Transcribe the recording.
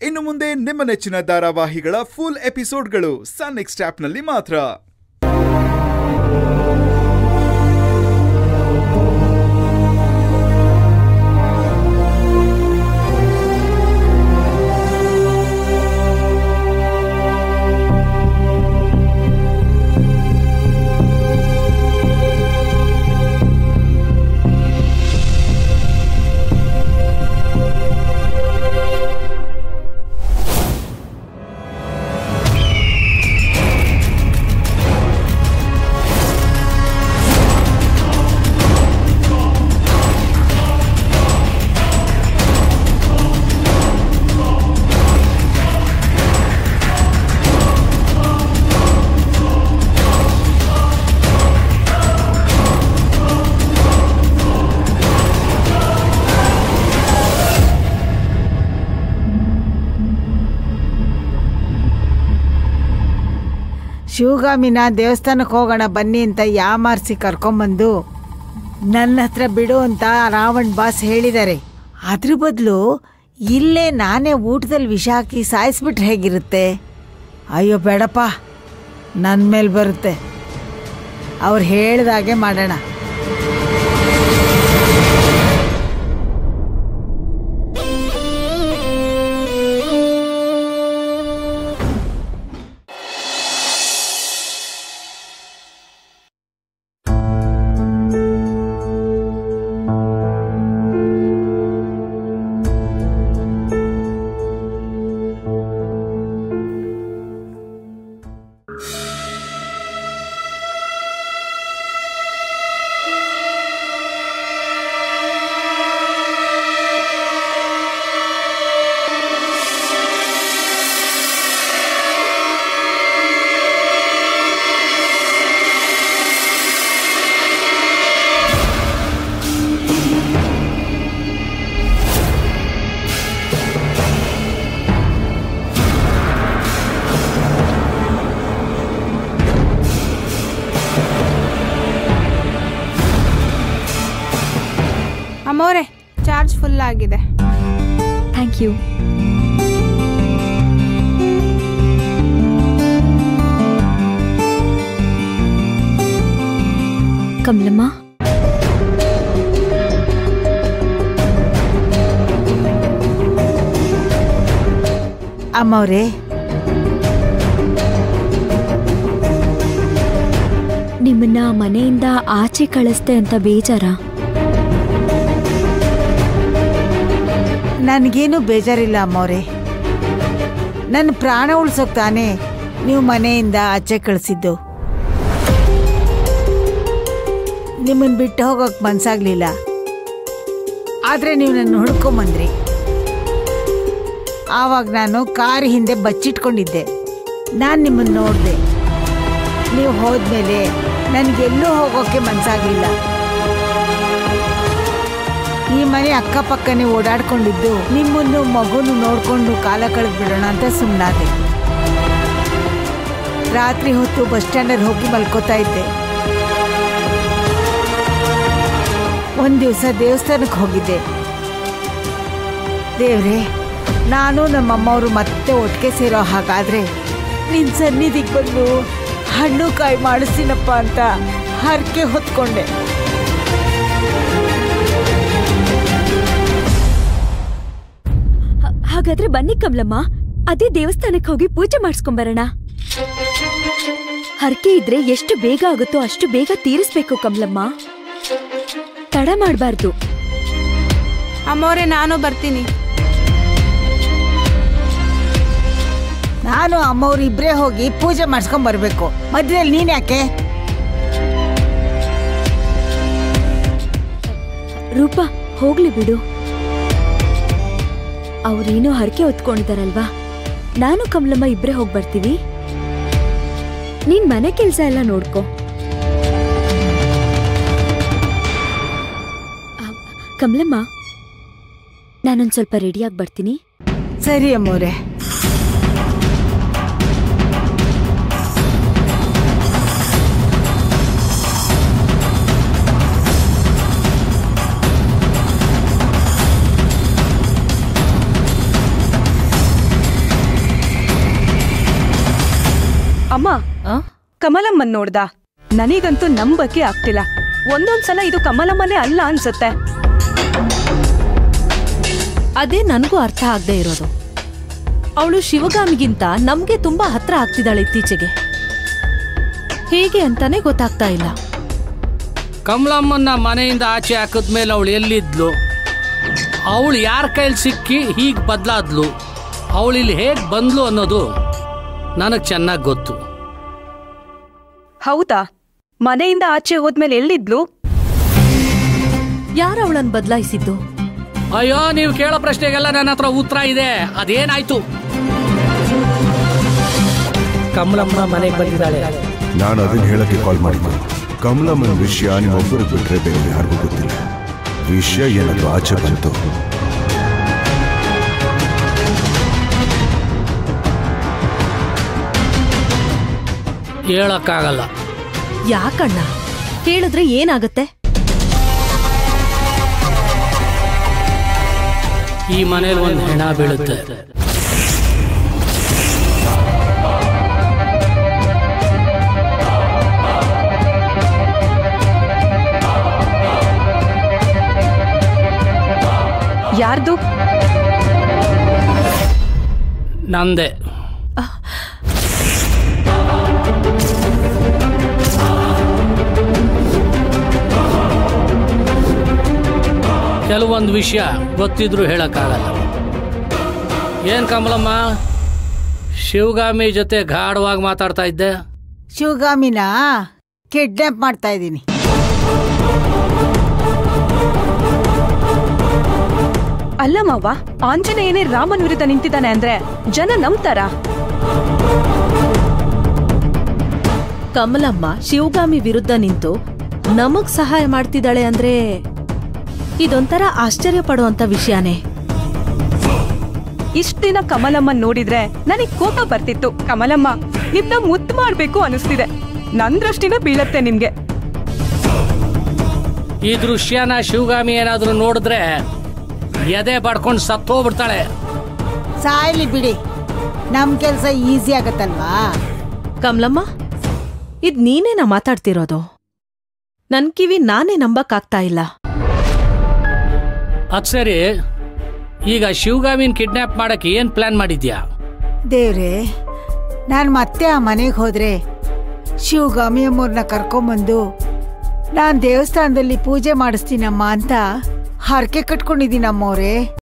ಇನ್ನು ಮುಂದೆ ನಿಮ್ಮ ನೆಚ್ಚಿನ ಧಾರಾವಾಹಿಗಳ ಫುಲ್ ಎಪಿಸೋಡ್ಗಳು ಸನ್ ನೆಕ್ಸ್ಟ್ ಆಪ್ನಲ್ಲಿ ಮಾತ್ರ ಶಿವಗಾಮಿನ ದೇವಸ್ಥಾನಕ್ಕೆ ಹೋಗೋಣ ಬನ್ನಿ ಅಂತ ಯಾಮಾರಿಸಿ ಕರ್ಕೊಂಬಂದು ನನ್ನ ಹತ್ರ ಬಿಡು ಅಂತ ರಾವಣ್ ಬಾಸ್ ಹೇಳಿದ್ದಾರೆ ಅದ್ರ ಬದಲು ಇಲ್ಲೇ ನಾನೇ ಊಟದಲ್ಲಿ ವಿಷ ಹಾಕಿ ಸಾಯಿಸ್ಬಿಟ್ರೆ ಹೇಗಿರುತ್ತೆ ಅಯ್ಯೋ ಬೇಡಪ್ಪ ನನ್ನ ಮೇಲೆ ಬರುತ್ತೆ ಅವ್ರು ಹೇಳ್ದಾಗೆ ಮಾಡೋಣ ಅಮ್ಮೋರೆ ಚಾರ್ಜ್ ಫುಲ್ ಆಗಿದೆ ಥ್ಯಾಂಕ್ ಯು ಕಮಲಮ್ಮ ಅಮ್ಮವ್ರೆ ನಿಮ್ಮನ್ನ ಮನೆಯಿಂದ ಆಚೆ ಕಳಿಸ್ತೆ ಅಂತ ಬೇಜಾರ ನನಗೇನು ಬೇಜಾರಿಲ್ಲ ಅಮ್ಮವ್ರೆ ನನ್ನ ಪ್ರಾಣ ಉಳ್ಸೋಕ್ ತಾನೇ ನೀವು ಮನೆಯಿಂದ ಆಚೆ ಕಳಿಸಿದ್ದು ನಿಮ್ಮನ್ನು ಬಿಟ್ಟು ಹೋಗೋಕೆ ಮನ್ಸಾಗ್ಲಿಲ್ಲ ಆದರೆ ನೀವು ನನ್ನ ಹುಡ್ಕೊಂಬಂದ್ರಿ ಆವಾಗ ನಾನು ಕಾರ್ ಹಿಂದೆ ಬಚ್ಚಿಟ್ಕೊಂಡಿದ್ದೆ ನಾನು ನಿಮ್ಮನ್ನು ನೋಡಿದೆ ನೀವು ಹೋದ್ಮೇಲೆ ನನಗೆಲ್ಲೂ ಹೋಗೋಕ್ಕೆ ಮನ್ಸಾಗ್ಲಿಲ್ಲ ಈ ಮನೆ ಅಕ್ಕಪಕ್ಕನೇ ಓಡಾಡ್ಕೊಂಡಿದ್ದು ನಿಮ್ಮನ್ನು ಮಗುನು ನೋಡ್ಕೊಂಡು ಕಾಲ ಕಳೆದು ಬಿಡೋಣ ಅಂತ ಸುಮ್ಮನಾದೆ ರಾತ್ರಿ ಹೊತ್ತು ಬಸ್ ಸ್ಟ್ಯಾಂಡಲ್ಲಿ ಹೋಗಿ ಮಲ್ಕೋತಾ ಇದ್ದೆ ಒಂದ್ ದಿವಸ ದೇವಸ್ಥಾನಕ್ಕೆ ಹೋಗಿದ್ದೆ ದೇವ್ರೆ ನಾನು ನಮ್ಮಮ್ಮವರು ಮತ್ತೆ ಒಟ್ಟಿಗೆ ಸೇರೋ ಹಾಗಾದ್ರೆ ನಿನ್ ಸನ್ನಿಧಿಗೆ ಬಂದು ಹಣ್ಣು ಕಾಯಿ ಮಾಡಿಸ್ತೀನಪ್ಪ ಅಂತ ಹರಕೆ ಹೊತ್ಕೊಂಡೆ ಹ- ಹಾಗಾದ್ರೆ ಬನ್ನಿ ಕಮಲಮ್ಮ ಅದೇ ದೇವಸ್ಥಾನಕ್ಕೆ ಹೋಗಿ ಪೂಜೆ ಮಾಡಿಸ್ಕೊಂಬರೋಣ ಹರಕೆ ಇದ್ರೆ ಎಷ್ಟು ಬೇಗ ಆಗುತ್ತೋ ಅಷ್ಟು ಬೇಗ ತೀರಿಸ್ಬೇಕು ಕಮಲಮ್ಮ ತಡ ಮಾಡಬಾರ್ದು ಅಮ್ಮೋರೆ ನಾನು ಬರ್ತೀನಿ ನಾನು ಅಮ್ಮವ್ರು ಇಬ್ಬರೇ ಹೋಗಿ ಪೂಜೆ ಮಾಡಿಸ್ಕೊಂಡ್ ಬರ್ಬೇಕು ಮಧ್ಯದಲ್ಲಿ ನೀನ್ ಯಾಕೆ ರೂಪ ಹೋಗ್ಲಿ ಬಿಡು ಅವ್ರೇನೋ ಹರಕೆ ಹೊತ್ಕೊಂಡಿದಾರಲ್ವಾ ನಾನು ಕಮಲಮ್ಮ ಇಬ್ರೇ ಹೋಗ್ ಬರ್ತೀವಿ ನೀನ್ ಮನೆ ಕೆಲ್ಸ ಎಲ್ಲ ನೋಡ್ಕೊ ಆ, ಕಮಲಮ್ಮ ನಾನೊಂದ್ ಸ್ವಲ್ಪ ರೆಡಿಯಾಗಿ ಬರ್ತೀನಿ ಸರಿ ಅಮ್ಮವ್ರೆ ಅಮ್ಮ ಕಮಲಮ್ಮನ್ ನೋಡ್ದ ನನಗಂತೂ ನಂಬಕ್ಕೆ ಆಗ್ತಿಲ್ಲ ಒಂದೊಂದ್ಸಲ ಇದು ಕಮಲಮ್ಮನೇ ಅಲ್ಲ ಅನ್ಸುತ್ತೆ ಅದೇ ನನಗೂ ಅರ್ಥ ಆಗದೆ ಇರೋದು ಅವಳು ಶಿವಗಾಮಿಗಿಂತ ನಮ್ಗೆ ತುಂಬಾ ಹತ್ರ ಆಗ್ತಿದ್ದಾಳೆ ಇತ್ತೀಚೆಗೆ ಹೇಗೆ ಅಂತಾನೆ ಗೊತ್ತಾಗ್ತಾ ಇಲ್ಲ ಕಮಲಮ್ಮನ್ನ ಮನೆಯಿಂದ ಆಚೆ ಹಾಕಿದ್ಮೇಲೆ ಅವಳು ಎಲ್ಲಿದ್ಲು ಅವಳು ಯಾರ ಕೈಲಿ ಸಿಕ್ಕಿ ಹೀಗೆ ಬದಲಾದ್ಲು ಅವಳು ಇಲ್ಲಿ ಹೇಗೆ ಬಂದ್ಲು ಅನ್ನೋದು ನನಗೆ ಚೆನ್ನಾಗಿ ಗೊತ್ತು ಹೌದಾ ಮನೆಯಿಂದ ಆಚೆ ಹೋದ್ಮೇಲೆ ಎಲ್ಲಿದ್ಲು ಯಾರು ಅವಳನ್ನ ಬದಲಾಯಿಸಿದ್ದು ಅಯ್ಯೋ ನೀವು ಕೇಳೋ ಪ್ರಶ್ನೆಗೆಲ್ಲ ನನ್ನ ಹತ್ರ ಉತ್ತರ ಇದೆ ಅದೇನಾಯ್ತು ಕಮಲಮ್ಮ ಮನೆಗೆ ಬಂದಿದ್ದಾಳೆ ನಾನು ಅದನ್ನ ಹೇಳಕ್ಕೆ ಕಾಲ್ ಮಾಡಿದ್ದೆ ಕಮಲಮ್ಮನ ವಿಷಯ ನಿಮ್ಮೊಬ್ಬರಿಗೆ ಬಿಟ್ರೆ ಬೇರೆ ಯಾರಿಗೂ ಗೊತ್ತಿಲ್ಲ ವಿಷಯ ಏನಾದ್ರು ಆಚೆ ಬಂತು ಹೇಳಕ್ಕಾಗಲ್ಲ ಯಾಕಣ್ಣ ಹೇಳಿದ್ರೆ ಏನಾಗತ್ತೆ ಈ ಮನೇಲಿ ಒಂದು ಹೆಣ ಬೀಳುತ್ತೆ ಯಾರ್ದು ನಂದೆ ಕೆಲವೊಂದು ವಿಷಯ ಗೊತ್ತಿದ್ರು ಹೇಳಕ್ಕಾಗಲ್ಲ ಏನ್ ಕಮಲಮ್ಮ ಶಿವಗಾಮಿ ಜೊತೆ ಗಾಢವಾಗಿ ಮಾತಾಡ್ತಾ ಇದ್ದೆ ಶಿವಗಾಮಿನ ಕಿಡ್ನಾಪ್ ಮಾಡ್ತಾ ಇದ್ದೀನಿ ಅಲ್ಲ ಮಾವ ಆಂಜನೇಯನೇ ರಾಮನ್ ವಿರುದ್ಧ ನಿಂತಿದ್ದಾನೆ ಅಂದ್ರೆ ಜನ ನಂಬ್ತಾರ ಕಮಲಮ್ಮ ಶಿವಗಾಮಿ ವಿರುದ್ಧ ನಿಂತು ನಮಗ್ ಸಹಾಯ ಮಾಡ್ತಿದ್ದಾಳೆ ಅಂದ್ರೆ ಇದೊಂಥರ ಆಶ್ಚರ್ಯ ಪಡುವಂತ ವಿಷಯನೇ ಇಷ್ಟ ದಿನ ಕಮಲಮ್ಮನ್ ನೋಡಿದ್ರೆ ನನಗ್ ಕೋಪ ಬರ್ತಿತ್ತು ಕಮಲಮ್ಮ ನಿಮ್ನ ಮುದ್ದು ಮಾಡ್ಬೇಕು ಅನಿಸ್ತಿದೆ ನನ್ ದೃಷ್ಟಿನ ಬೀಳತ್ತೆ ನಿಮ್ಗೆ ಈ ದೃಶ್ಯನ ಶಿವಗಾಮಿ ಏನಾದ್ರೂ ನೋಡಿದ್ರೆ ಎದೆ ಬಡ್ಕೊಂಡು ಸತ್ತೋಗ್ಬಿಡ್ತಾಳೆ ಸಾಯ್ಲಿ ಬಿಡಿ ನಮ್ ಕೆಲ್ಸ ಈಸಿ ಆಗತ್ತಲ್ವಾ ಕಮಲಮ್ಮ ಇದ್ ನೀನೇನ ಮಾತಾಡ್ತಿರೋದು ನನ್ ಕಿವಿ ನಾನೇ ನಂಬಕ್ಕಾಗ್ತಾ ಇಲ್ಲ ಅದ್ ಸರಿ ಈಗ ಶಿವಗಾಮಿನ್ ಕಿಡ್ನಾಪ್ ಮಾಡಕ್ಕೆ ಏನ್ ಪ್ಲಾನ್ ಮಾಡಿದ್ಯಾ ದೇವ್ರೆ ನಾನು ಮತ್ತೆ ಆ ಮನೆಗೆ ಹೋದ್ರೆ ಶಿವಗಾಮಿ ಅಮ್ಮವ್ರನ್ನ ಕರ್ಕೊಂಬಂದು ನಾನು ದೇವಸ್ಥಾನದಲ್ಲಿ ಪೂಜೆ ಮಾಡಿಸ್ತೀನಮ್ಮ ಅಂತ ಹರಕೆ ಕಟ್ಕೊಂಡಿದ್ದೀನಮ್ಮವ್ರೆ